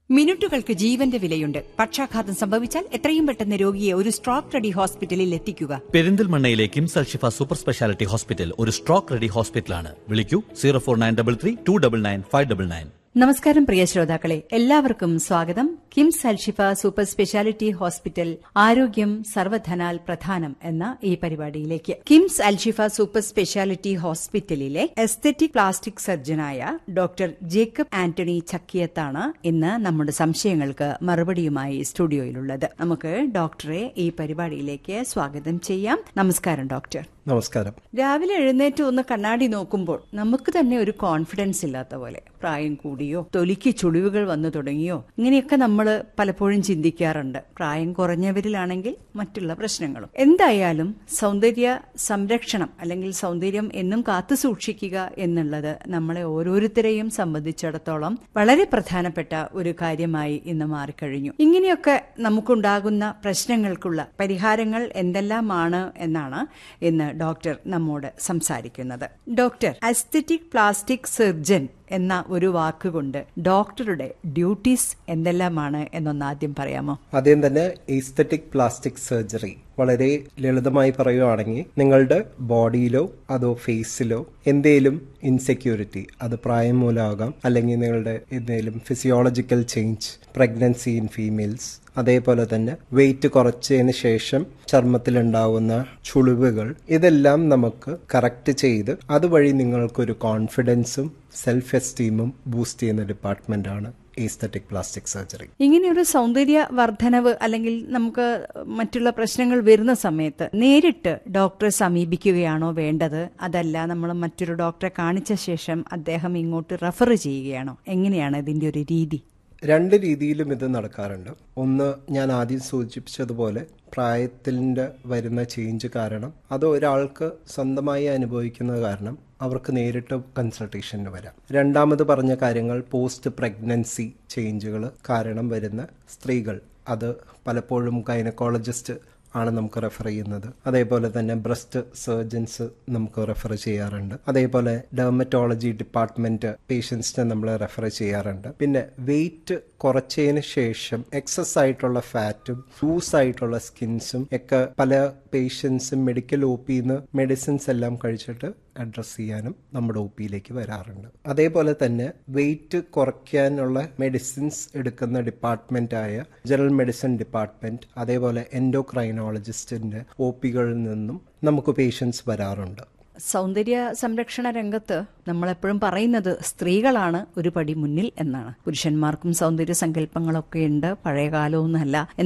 മിനിറ്റുകൾക്ക് ജീവന്റെ വിലയുണ്ട് പക്ഷാഘാതം സംഭവിച്ചാൽ എത്രയും പെട്ടെന്ന് രോഗിയെ ഒരു സ്ട്രോക്ക് റെഡി ഹോസ്പിറ്റലിൽ എത്തിക്കുക പെരിന്തൽമണ്ണയിലെ KIMS Alshifa super speciality hospital ഒരു സ്ട്രോക്ക് റെഡി ഹോസ്പിറ്റലാണ് വിളിക്കൂ zero four nine double three two double nine five double nine നമസ്കാരം പ്രിയ ശ്രോതാക്കളെ എല്ലാവർക്കും സ്വാഗതം KIMS Alshifa super speciality hospital ആരോഗ്യം സർവധനാൽ പ്രധാനം എന്ന ഈ പരിപാടിയിലേക്ക് കിംസ് അൽഷിഫ സൂപ്പർ സ്പെഷ്യാലിറ്റി ഹോസ്പിറ്റലിലെ എസ്തെറ്റിക് പ്ലാസ്റ്റിക് സർജനായ ഡോക്ടർ ജേക്കബ് ആന്റണി ചക്കിയത്താണ് ഇന്ന് നമ്മുടെ സംശയങ്ങൾക്ക് മറുപടിയുമായി സ്റ്റുഡിയോയിലുള്ളത് നമുക്ക് ഡോക്ടറെ ഈ പരിപാടിയിലേക്ക് സ്വാഗതം ചെയ്യാം നമസ്കാരം ഡോക്ടർ നമസ്കാരം രാവിലെ എഴുന്നേറ്റ് ഒന്ന് കണ്ണാടി നോക്കുമ്പോൾ നമുക്ക് തന്നെ ഒരു കോൺഫിഡൻസ് ഇല്ലാത്ത പോലെ പ്രായം കൂടിയോ തൊലിക്ക് ചുളിവുകൾ വന്നു തുടങ്ങിയോ ഇങ്ങനെയൊക്കെ നമ്മൾ പലപ്പോഴും ചിന്തിക്കാറുണ്ട് പ്രായം കുറഞ്ഞവരിലാണെങ്കിൽ മറ്റുള്ള പ്രശ്നങ്ങളും എന്തായാലും സൗന്ദര്യ സംരക്ഷണം അല്ലെങ്കിൽ സൗന്ദര്യം എന്നും കാത്തു സൂക്ഷിക്കുക എന്നുള്ളത് നമ്മളെ ഓരോരുത്തരെയും സംബന്ധിച്ചിടത്തോളം വളരെ പ്രധാനപ്പെട്ട ഒരു കാര്യമായി ഇന്ന് മാറിക്കഴിഞ്ഞു ഇങ്ങനെയൊക്കെ നമുക്കുണ്ടാകുന്ന പ്രശ്നങ്ങൾക്കുള്ള പരിഹാരങ്ങൾ എന്തെല്ലാമാണ് എന്നാണ് ഇന്ന് ഡോക്ടർ നമ്മോട് സംസാരിക്കുന്നത് ഡോക്ടർ അസ്തറ്റിക് പ്ലാസ്റ്റിക് സർജൻ എന്ന ഒരു വാക്കുകൊണ്ട് ഡോക്ടറുടെ ഡ്യൂട്ടീസ് എന്തെല്ലാമാണ് എന്നൊന്ന് ആദ്യം പറയാമോ ആദ്യം തന്നെ ഈസ്തറ്റിക് പ്ലാസ്റ്റിക് സർജറി വളരെ ലളിതമായി പറയുകയാണെങ്കിൽ നിങ്ങളുടെ ബോഡിയിലോ അതോ ഫേസിലോ എന്തേലും ഇൻസെക്യൂരിറ്റി അത് പ്രായം മൂലമാകാം അല്ലെങ്കിൽ നിങ്ങളുടെ എന്തെങ്കിലും physiological change pregnancy in females അതേപോലെ തന്നെ വെയിറ്റ് കുറച്ചതിന് ശേഷം ചർമ്മത്തിലുണ്ടാവുന്ന ചുളിവുകൾ ഇതെല്ലാം നമുക്ക് കറക്റ്റ് ചെയ്ത് അതുവഴി നിങ്ങൾക്കൊരു കോൺഫിഡൻസും സെൽഫ് എസ്റ്റീമും ബൂസ്റ്റ് ചെയ്യുന്ന ഡിപ്പാർട്ട്മെന്റാണ് ഈസ്തറ്റിക് പ്ലാസ്റ്റിക് സർജറി ഇങ്ങനെയൊരു സൗന്ദര്യ വർധനവ് അല്ലെങ്കിൽ നമുക്ക് മറ്റുള്ള പ്രശ്നങ്ങൾ വരുന്ന സമയത്ത് നേരിട്ട് ഡോക്ടറെ സമീപിക്കുകയാണോ വേണ്ടത് അതല്ല നമ്മൾ മറ്റൊരു ഡോക്ടറെ കാണിച്ച ശേഷം അദ്ദേഹം ഇങ്ങോട്ട് റെഫർ ചെയ്യുകയാണോ എങ്ങനെയാണ് ഇതിന്റെ ഒരു രീതി രണ്ട് രീതിയിലും ഇത് നടക്കാറുണ്ട് ഒന്ന് ഞാൻ ആദ്യം സൂചിപ്പിച്ചതുപോലെ പ്രായത്തിൻ്റെ വരുന്ന ചേഞ്ച് കാരണം അത് ഒരാൾക്ക് സ്വന്തമായി അനുഭവിക്കുന്നത് കാരണം അവർക്ക് നേരിട്ട് കൺസൾട്ടേഷന് വരാം രണ്ടാമത് പറഞ്ഞ കാര്യങ്ങൾ പോസ്റ്റ് പ്രഗ്നൻസി ചേഞ്ചുകൾ കാരണം വരുന്ന സ്ത്രീകൾ അത് പലപ്പോഴും ഗൈനക്കോളജിസ്റ്റ് ആണ് നമുക്ക് റെഫർ ചെയ്യുന്നത് അതേപോലെ തന്നെ ബ്രസ്റ്റ് സർജൻസ് നമുക്ക് റെഫർ ചെയ്യാറുണ്ട് അതേപോലെ ഡെർമറ്റോളജി ഡിപ്പാർട്ട്മെന്റ് പേഷ്യൻസിനെ നമ്മൾ റെഫർ ചെയ്യാറുണ്ട് പിന്നെ വെയിറ്റ് കുറച്ചതിന് ശേഷം എക്സസ് ആയിട്ടുള്ള ഫാറ്റും ലൂസ് ആയിട്ടുള്ള സ്കിൻസും ഒക്കെ പല പേഷ്യൻസും മെഡിക്കൽ ഒ പിന്ന് മെഡിസിൻസ് എല്ലാം കഴിച്ചിട്ട് അഡ്രസ് ചെയ്യാനും നമ്മുടെ ഒ പിയിലേക്ക് വരാറുണ്ട് അതേപോലെ തന്നെ വെയിറ്റ് കുറയ്ക്കാനുള്ള മെഡിസിൻസ് എടുക്കുന്ന ഡിപ്പാർട്ട്മെന്റായ ജനറൽ മെഡിസിൻ ഡിപ്പാർട്ട്മെന്റ് അതേപോലെ എൻഡോക്രൈനോളജിസ്റ്റിന്റെ ഒ പികളിൽ നിന്നും നമുക്ക് പേഷ്യൻസ് വരാറുണ്ട് സൗന്ദര്യ സംരക്ഷണ രംഗത്ത് നമ്മളെപ്പോഴും പറയുന്നത് സ്ത്രീകളാണ് ഒരു പടി മുന്നിൽ എന്നാണ് പുരുഷന്മാർക്കും സൗന്ദര്യ സങ്കല്പങ്ങളൊക്കെ ഉണ്ട് പഴയ കാലമൊന്നുമല്ല